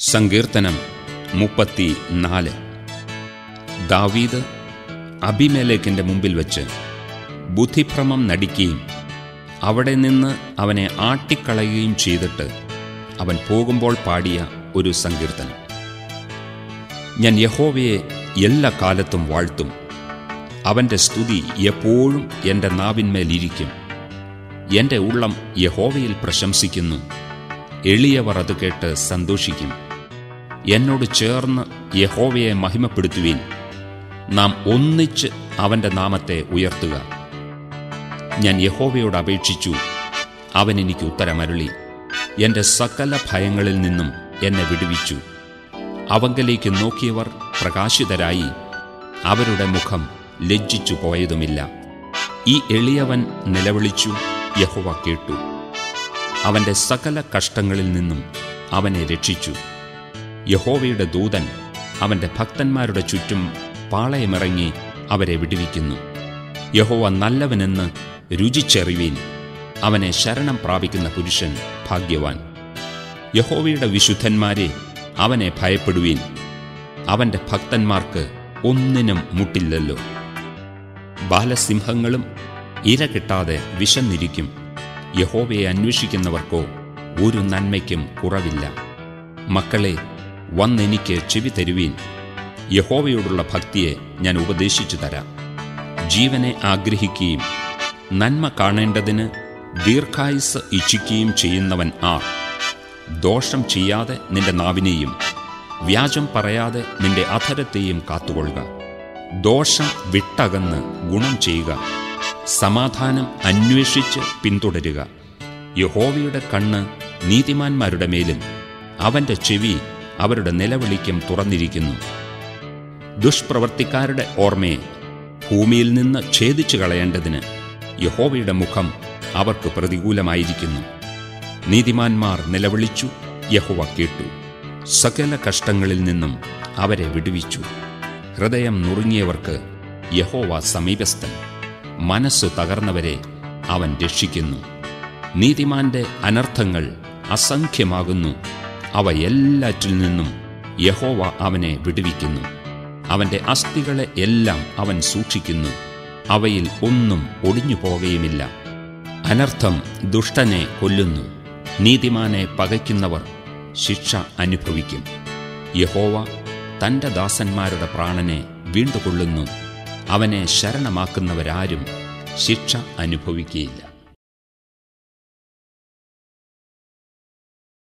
സങ്കീർത്തനം മുപ്പത്തി നാല് ദാവീദ് അഭിമേലേക്കിൻ്റെ മുമ്പിൽ വച്ച് ബുദ്ധിഭ്രമം നടിക്കുകയും അവിടെ നിന്ന് അവനെ ആട്ടിക്കളയുകയും ചെയ്തിട്ട് അവൻ പോകുമ്പോൾ പാടിയ ഒരു സങ്കീർത്തനം ഞാൻ യഹോവയെ എല്ലാ കാലത്തും വാഴ്ത്തും അവൻ്റെ സ്തുതി എപ്പോഴും എൻ്റെ നാവിന്മേലിരിക്കും എൻ്റെ ഉള്ളം യഹോവയിൽ പ്രശംസിക്കുന്നു എളിയവർ അത് കേട്ട് സന്തോഷിക്കും എന്നോട് ചേർന്ന് യഹോവയെ മഹിമപ്പെടുത്തുവിൻ നാം ഒന്നിച്ച് അവൻ്റെ നാമത്തെ ഉയർത്തുക ഞാൻ യഹോവയോട് അപേക്ഷിച്ചു അവൻ എനിക്ക് ഉത്തരമരുളി എൻ്റെ സകല ഭയങ്ങളിൽ നിന്നും എന്നെ വിടുവിച്ചു അവങ്കലേക്ക് നോക്കിയവർ പ്രകാശിതരായി അവരുടെ മുഖം ലജ്ജിച്ചു പോയതുമില്ല ഈ എളിയവൻ നിലവിളിച്ചു യഹോവ കേട്ടു അവൻ്റെ സകല കഷ്ടങ്ങളിൽ നിന്നും അവനെ രക്ഷിച്ചു യഹോവയുടെ ദൂതൻ അവൻ്റെ ഭക്തന്മാരുടെ ചുറ്റും പാളയമിറങ്ങി അവരെ വിടുവിക്കുന്നു യഹോവ നല്ലവനെന്ന് രുചിച്ചെറിവീൻ അവനെ ശരണം പ്രാപിക്കുന്ന പുരുഷൻ ഭാഗ്യവാൻ യഹോവയുടെ വിശുദ്ധന്മാരെ അവനെ ഭയപ്പെടുവീൻ അവൻ്റെ ഭക്തന്മാർക്ക് ഒന്നിനും മുട്ടില്ലല്ലോ ബാലസിംഹങ്ങളും ഇര കിട്ടാതെ വിശന്നിരിക്കും യഹോവയെ അന്വേഷിക്കുന്നവർക്കോ ഒരു നന്മയ്ക്കും കുറവില്ല മക്കളെ വന്നെനിക്ക് ചെവി തരുവീൻ യഹോവയോടുള്ള ഭക്തിയെ ഞാൻ ഉപദേശിച്ചു തരാം ജീവനെ ആഗ്രഹിക്കുകയും നന്മ കാണേണ്ടതിന് ദീർഘായുസ് ഇച്ഛിക്കുകയും ചെയ്യുന്നവൻ ആർ ദോഷം ചെയ്യാതെ നിന്റെ നാവിനെയും വ്യാജം പറയാതെ നിന്റെ അധരത്തെയും കാത്തുകൊള്ളുക ദോഷം വിട്ടകന്ന് ഗുണം ചെയ്യുക സമാധാനം അന്വേഷിച്ച് പിന്തുടരുക യഹോവയുടെ കണ്ണ് നീതിമാന്മാരുടെ മേലും അവൻ്റെ ചെവി അവരുടെ നിലവിളിക്കും തുറന്നിരിക്കുന്നു ദുഷ്പ്രവർത്തിക്കാരുടെ ഓർമ്മയെ ഭൂമിയിൽ നിന്ന് ഛേദിച്ചു കളയേണ്ടതിന് യഹോവയുടെ മുഖം അവർക്ക് പ്രതികൂലമായിരിക്കുന്നു നീതിമാന്മാർ നിലവിളിച്ചു യഹോവ കേട്ടു സകല കഷ്ടങ്ങളിൽ നിന്നും അവരെ വിടുവിച്ചു ഹൃദയം നുറുങ്ങിയവർക്ക് യഹോവ സമീപസ്ഥൻ മനസ്സു തകർന്നവരെ അവൻ രക്ഷിക്കുന്നു നീതിമാന്റെ അനർത്ഥങ്ങൾ അസംഖ്യമാകുന്നു അവ എല്ലാറ്റിൽ നിന്നും യഹോവ അവനെ വിടുവിക്കുന്നു അവന്റെ അസ്ഥികളെ എല്ലാം അവൻ സൂക്ഷിക്കുന്നു അവയിൽ ഒന്നും ഒടിഞ്ഞു പോകുകയുമില്ല അനർത്ഥം ദുഷ്ടനെ കൊല്ലുന്നു നീതിമാനെ പകയ്ക്കുന്നവർ ശിക്ഷ അനുഭവിക്കും യഹോവ തന്റെ ദാസന്മാരുടെ പ്രാണനെ വീണ്ടുകൊള്ളുന്നു അവനെ ശരണമാക്കുന്നവരാരും ശിക്ഷ അനുഭവിക്കുകയില്ല